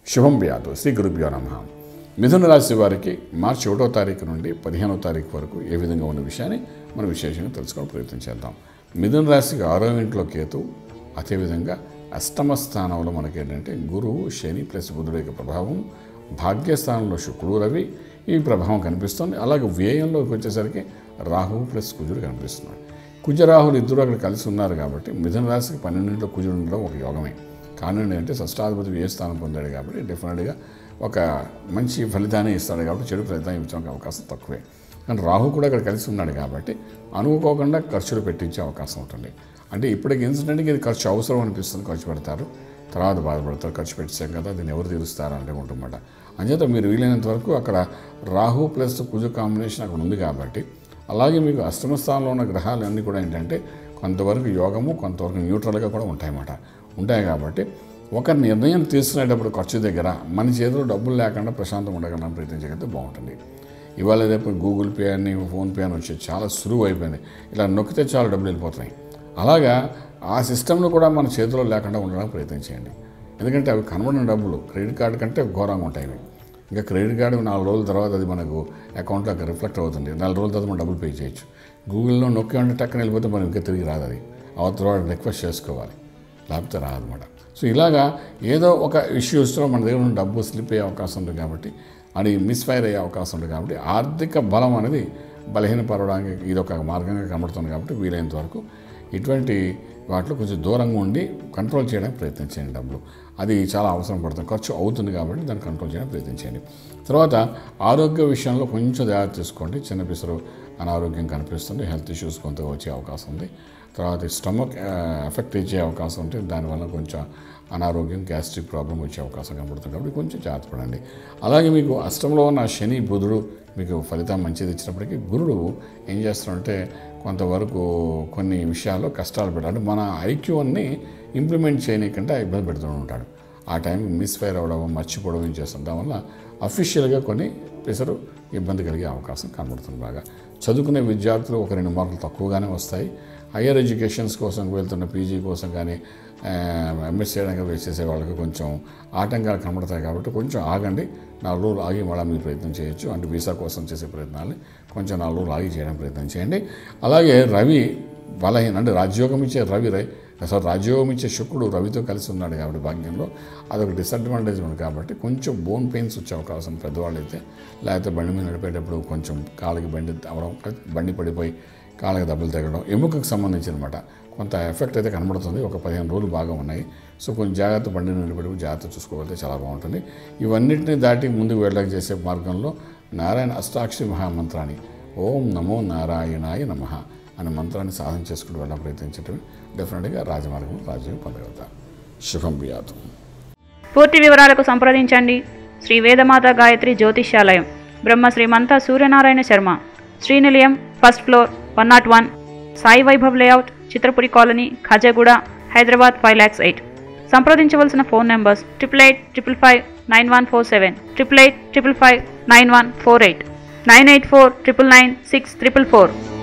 శుభం వ్యాధు శ్రీ గురుభ్యో నమ మిథున రాశి వారికి మార్చి ఒకటో తారీఖు నుండి పదిహేనో తారీఖు వరకు ఏ విధంగా ఉన్న విషయాన్ని మనం విశేషంగా తెలుసుకోవడం ప్రయత్నం చేద్దాం మిథున రాశికి ఆరో ఇంట్లో కేతు అదేవిధంగా అష్టమ స్థానంలో మనకి ఏంటంటే గురువు శని ప్లస్ బుధుడు యొక్క ప్రభావం భాగ్యస్థానంలో శుక్రుడు రవి ఈ ప్రభావం కనిపిస్తుంది అలాగే వ్యయంలోకి వచ్చేసరికి రాహువు ప్లస్ కుజుడు కనిపిస్తున్నాడు కుజరాహులు ఇద్దరు అక్కడ కలిసి ఉన్నారు కాబట్టి మిథున రాశికి పన్నెండింటిలో కుజుడు ఉండడం ఒక యోగమే కారణం ఏంటంటే షష్టాధిపతి ఏ స్థానం పొందాడు కాబట్టి డెఫినెట్గా ఒక మంచి ఫలితాన్ని ఇస్తాడు కాబట్టి చెడు ఫలితాన్ని ఇచ్చడానికి అవకాశం తక్కువే కానీ రాహు కూడా అక్కడ కలిసి ఉన్నాడు కాబట్టి అనుకోకుండా ఖర్చులు పెట్టించే అవకాశం ఉంటుంది అంటే ఇప్పటికి ఇన్సిడెంట్కి ఇది ఖర్చు అవసరం అనిపిస్తుంది ఖర్చు పెడతారు తర్వాత బాధపడతారు ఖర్చు పెట్టాం కదా దీన్ని ఎవరు తీరుస్తారు అంటే ఉంటుందన్నమాట అంచేత మీరు వీలైనంత వరకు అక్కడ రాహు ప్లస్ కుజు కాంబినేషన్ అక్కడ ఉంది కాబట్టి అలాగే మీకు అష్టమ స్థానంలో ఉన్న గ్రహాలు అన్నీ కూడా ఏంటంటే కొంతవరకు యోగము కొంతవరకు న్యూట్రల్గా కూడా ఉంటాయన్నమాట ఉంటాయి కాబట్టి ఒక నిర్ణయం తీసుకునేటప్పుడు ఖర్చు దగ్గర మన చేతిలో డబ్బులు లేకుండా ప్రశాంతం ఉండగలం ప్రయత్నించగలిగితే బాగుంటుంది ఇవాళ రేపు గూగుల్ పే అని ఫోన్పే అని వచ్చి చాలా సులువు అయిపోయింది ఇలా నొక్కితే చాలా డబ్బులు వెళ్ళిపోతున్నాయి అలాగా ఆ సిస్టంలో కూడా మన చేతిలో లేకుండా ఉండడానికి ప్రయత్నం చేయండి ఎందుకంటే అవి కనబడిన డబ్బులు క్రెడిట్ కార్డు కంటే ఘోరంగా ఉంటాయి ఇవి. ఇంకా క్రెడిట్ కార్డు నాలుగు రోజుల తర్వాత అది మనకు అకౌంట్లోకి రిఫ్లెక్ట్ అవుతుంది నాలుగు రోజుల తర్వాత మనం డబ్బులు పే చేయొచ్చు గూగుల్లో నొక్కి ఉంటే టక్కన వెళ్ళిపోతే మనం ఇంకా తిరిగి రాదు అది అవతల వాడు రిక్వెస్ట్ చేసుకోవాలి లేకపోతే రాదన్నమాట సో ఇలాగా ఏదో ఒక ఇష్యూస్లో మన దగ్గర ఉన్న డబ్బు స్లిప్ అయ్యే అవకాశం ఉంది కాబట్టి అది మిస్ఫైర్ అయ్యే అవకాశం ఉంది కాబట్టి ఆర్థిక బలం అనేది బలహీనపడడానికి ఇది ఒక మార్గంగా కనబడుతుంది కాబట్టి వీలైనంత వరకు ఇటువంటి వాటిలో కొంచెం దూరంగా ఉండి కంట్రోల్ చేయడానికి ప్రయత్నించండి డబ్బులు అది చాలా అవసరం పడుతుంది ఖర్చు అవుతుంది కాబట్టి దాన్ని కంట్రోల్ చేయడానికి ప్రయత్నించండి తర్వాత ఆరోగ్య విషయంలో కొంచెం జాగ్రత్త తీసుకోండి చిన్న పిసరు అనారోగ్యం కనిపిస్తుంది హెల్త్ ఇష్యూస్ కొంత వచ్చే అవకాశం ఉంది తర్వాత స్టమక్ ఎఫెక్ట్ ఇచ్చే అవకాశం ఉంటే దానివల్ల కొంచెం అనారోగ్యం గ్యాస్ట్రిక్ ప్రాబ్లం వచ్చే అవకాశం కనబడుతుంది కాబట్టి కొంచెం జాగ్రత్త పడండి అలాగే మీకు అష్టంలో ఉన్న శని బుధుడు మీకు ఫలితం మంచిది ఇచ్చినప్పటికీ గురుడు ఏం చేస్తాడంటే కొంతవరకు కొన్ని విషయాల్లో కష్టాలు పెట్టాడు అంటే మన ఐక్యూని ఇంప్లిమెంట్ చేయనీకంటే ఇబ్బంది పెడుతూ ఉంటాడు ఆ టైంకి మిస్ఫైర్ అవ్వడం మర్చిపోవడం ఏం చేస్తుంది దానివల్ల అఫీషియల్గా కొన్ని పిసరు ఇబ్బంది కలిగే అవకాశం కనబడుతుంది బాగా చదువుకునే విద్యార్థులు ఒక రెండు మార్కులు తక్కువగానే వస్తాయి హయ్యర్ ఎడ్యుకేషన్స్ కోసం వెళ్తున్న పీజీ కోసం కానీ ఎంఎస్ చేయడానికి వేసేసే వాళ్ళకి కొంచెం ఆటంకాలు కనబడతాయి కాబట్టి కొంచెం ఆగండి నాలుగు రోజులు ఆగి మళ్ళీ మీరు ప్రయత్నం చేయొచ్చు అంటే వీసా కోసం చేసే ప్రయత్నాలు కొంచెం నాలుగు రోజులు ఆగి చేయడానికి ప్రయత్నం చేయండి అలాగే రవి బలహీన అంటే రాజ్యోగం ఇచ్చే రవి రై అసలు రాజ్యోగం ఇచ్చే శుక్రుడు రవితో కలిసి ఉన్నాడు కాబట్టి భాగ్యంలో అదొక డిసడ్వాంటేజ్ ఉంది కాబట్టి కొంచెం బోన్ పెయిన్స్ వచ్చే అవకాశం పెద్దవాళ్ళు అయితే లేకపోతే బండి మీద నడిపేటప్పుడు కొంచెం కాళ్ళకి బండి అవడం బండి పడిపోయి కాళ్ళకి దెబ్బలు తగ్గడం ఎముకకు సంబంధించి అనమాట కొంత ఎఫెక్ట్ అయితే కనబడుతుంది ఒక పదిహేను రోజులు బాగా ఉన్నాయి సో కొంచెం జాగ్రత్త బండి నిలబడి జాగ్రత్త చూసుకోగలిగితే చాలా బాగుంటుంది ఇవన్నిటిని దాటి ముందుకు వెళ్ళక చేసే మార్గంలో నారాయణ అష్టాక్షరి మహామంత్రాన్ని ఓం నమో నారాయణాయ నమ అనే మంత్రాన్ని సాధన చేసుకుంటూ వెళ్ళడం ప్రయత్నించడం డెఫినెట్గా రాజమార్గం రాజ్యం పొందగలుగుతారు శుభం బియాతం పూర్తి వివరాలకు సంప్రదించండి Shri Vedamata Gayatri Jyotishyalayam Brahma Srimantha Suryanarayana Sharma Srinilayam first floor one nought one Sai Vaibhav layout Chitrapuri colony Khajaguda Hyderabad five lakhs eight సంప్రదించవలసిన phone numbers triple eight triple five nine one four seven triple eight triple five nine one four eight nine eight four triple nine six triple four